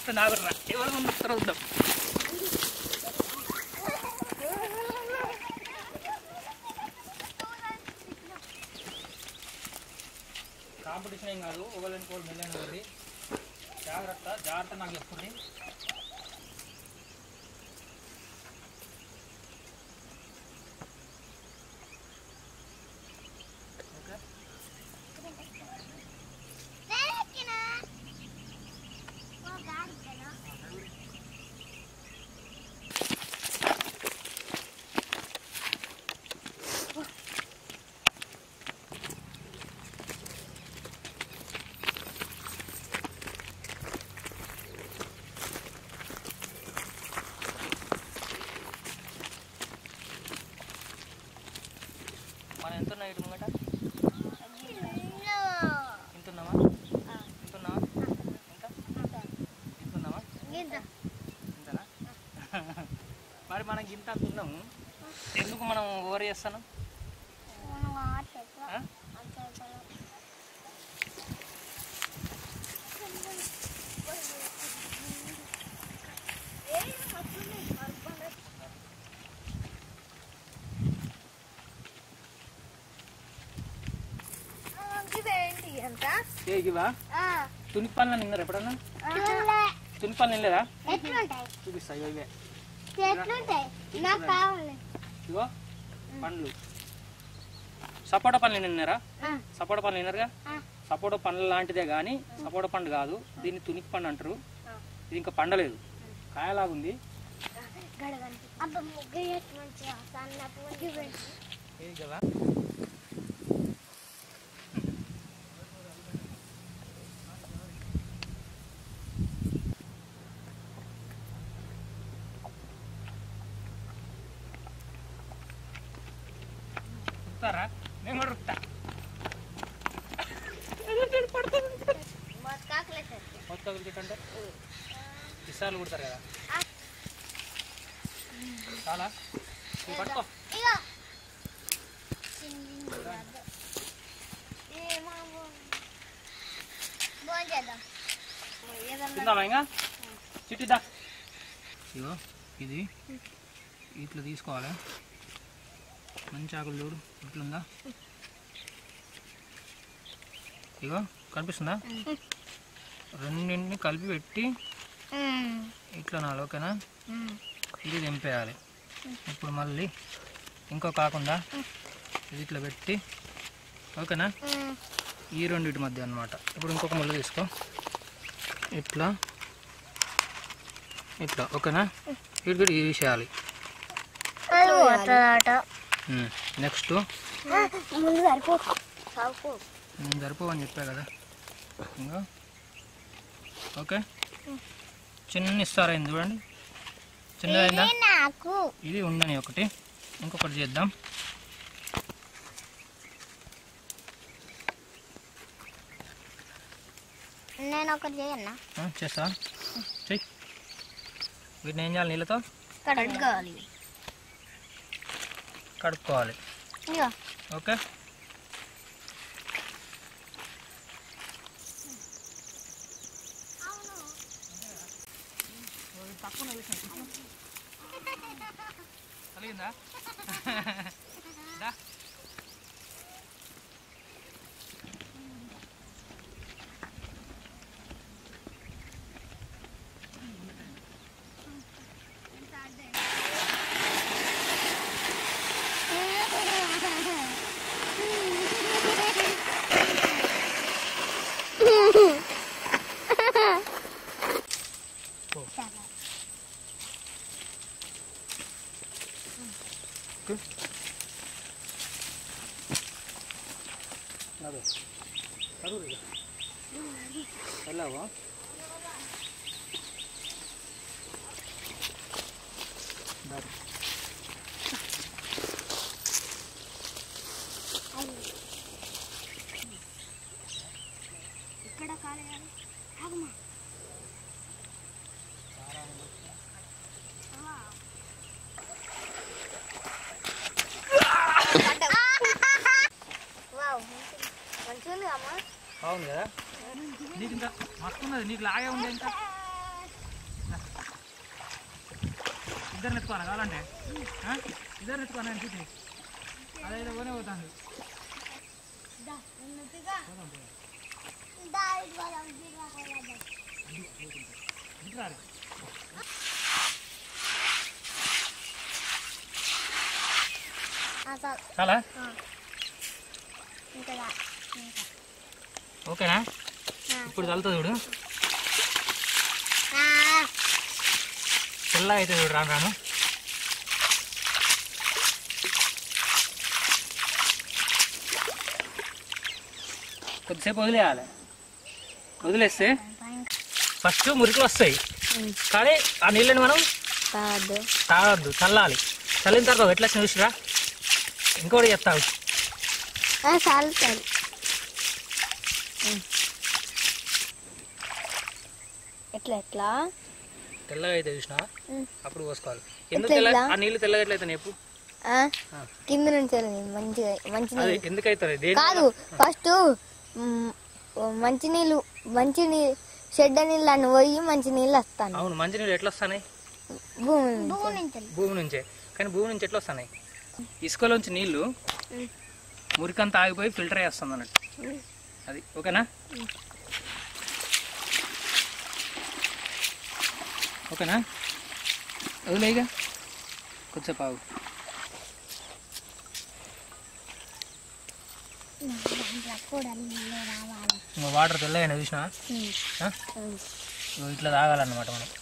వస్తుంది ఆగుర్రా ఎవరు ముందు వస్తారో వద్దాం కాంపిటీషన్ ఏం కాదు ఒకళ్ళని కోళ్ళు మెల్లైన ఒకటి జాగ్రత్త జాగ్రత్త నాకు చెప్పుర్రి ఓకే మనం ఎంత ఉన్నాయి ఇటు ముంగట తింటున్నావా తింటున్నావా ఎంత తింటున్నావా ఇంతనా మరి మనం ఇంత తిన్నాము ఎందుకు మనం ఓవర్ చేస్తాను ఆ? ఇదేంటి అంత ఏ ఇవా తుని పనులు నిన్నారు ఎప్పుడన్నా తుని పనులు నిన్నలేదా ఎట్లుంటాయి చూపిస్తా ఇవో ఇవే ఎట్లుంటాయి నాకు కావాలి ఇగో పండ్లు సపోటా పండ్లు నిన్నారా సపోటా పండ్లు నిన్నారుగా సపోటా పండ్ల లాంటిదే కానీ సపోటా పండు కాదు దీన్ని తునికి పండు అంటారు ఇది ఇంకా పండలేదు కాయలాగుంది గడగంటి అబ్బా ముగ్గు ఎట్టు మంచిగా సన్నపు ముగ్గు పెట్టి ఇది కదా రుత్తారా నేను కూడా రుత్తా మొత్తాకులేదు మొత్తం అంటే ఇసాలు కుడతారు కదా చాలా ఇవి పట్టుకో ఇగో భోజనం చేద్దాం ఏదన్నా తిందామా ఇంకా చిట్టిద్దా ఇగో ఇది ఇట్లా తీసుకోవాలి మంచి ఆకులు చూడు ఇట్లుందా ఇగో కనిపిస్తుందా రెండింటిని కలిపి పెట్టి ఇట్లా నాలుగు ఓకేనా ఇది తెంపేయాలి ఇప్పుడు మళ్ళీ ఇంకో కాకుండా ఇది ఇట్లా పెట్టి ఓకేనా ఈ రెండింటి మధ్య అన్నమాట ఇప్పుడు ఇంకొక ముళ్ళు తీసుకో ఇట్లా ఇట్లా ఓకేనా ఇటు ఇది తీసేయాలి అట్లా నెక్స్ట్ ముందు సరిపో సరిపో సరిపోవని చెప్పా కదా ఇంకా ఓకే చిన్న ఇస్తారా అయింది చూడండి చిన్నదైందా నాకు ఇది ఉండని ఒకటి ఇంకొకటి చేద్దాం నేను ఒకటి చేయన్నా ఆ, చేస్తా చెయ్యి వీటిని ఏం చేయాలి నీళ్ళతో కడుక్కోవాలి కడుక్కోవాలి ఇగో ఓకే కలిగిందా దా. నడు నడు ఇక. వెళ్ళావా నడు. ఇక్కడ కాలేయాలి ఆగమా వావ్ మంచిగా ఉంది అమ్మా బాగుంది కదా నీకు ఇంకా మస్తు ఉన్నది నీకు లాగే ఉంది ఇంకా ఇద్దరు నెత్తుకోవాలి కావాలంటే ఆ? ఇద్దరు నెత్తుకోవాలి నేను చూసి అదైతే పోనే పోతాను దా ఉన్నట్టుగా దా ఇటు పోదాం దిగా పోదాం ఇట్లా ఆ చాలు చాలా ఇంకా దా ఇంకా ఓకేనా ఆ. ఇప్పుడు చల్లుతుంది చూడు ఆ. తెల్ల అయితే చూడు రాను రాను కొద్దిసేపు వదిలేయాలి వదిలేస్తే ఫస్ట్ మురికిలు వస్తాయి కానీ ఆ నీళ్ళని మనం కాదు తాగొద్దు చల్లాలి చల్లిన తర్వాత ఎట్లా చూసిరా ఇంకోటి చెప్తావు చాలు చాలు ఎట్లా ఎట్లా తెల్లగా అయితే చూసినా ఉమ్. అప్పుడు పోసుకోవాలి ఎందుకు ఎట్లా తెల్ల ఇట్లా? ఆ నీళ్ళు తెల్లగా ఎట్లయితే చెప్పు ఆ? ఆ. కింద నుంచి వెళ్ళింది మంచిగా మంచి అది ఎందుకు అవుతుంది దేని కాదు ఫస్ట్ మంచి నీళ్ళు మంచి నీళ్ళు చెడ్డ నీళ్ళు అని పోయి మంచి నీళ్ళు వస్తాను అవును మంచి నీళ్ళు ఎట్లా వస్తున్నాయి భూమి నుంచి భూమి నుంచే కానీ భూమి నుంచి ఎట్లా వస్తున్నాయి ఇసుకలోంచి నీళ్లు మురికంతా ఆగిపోయి ఫిల్టర్ చేస్తుంది అన్నట్టు అది ఓకేనా ఓకేనా వదిలేగా కొద్దిసేపు ఆగు కూడా నీళ్ళు రావాలి ఇంకా వాటర్ తెల్లగా చూసినా ఇట్లా తాగాలన్నమాట మనం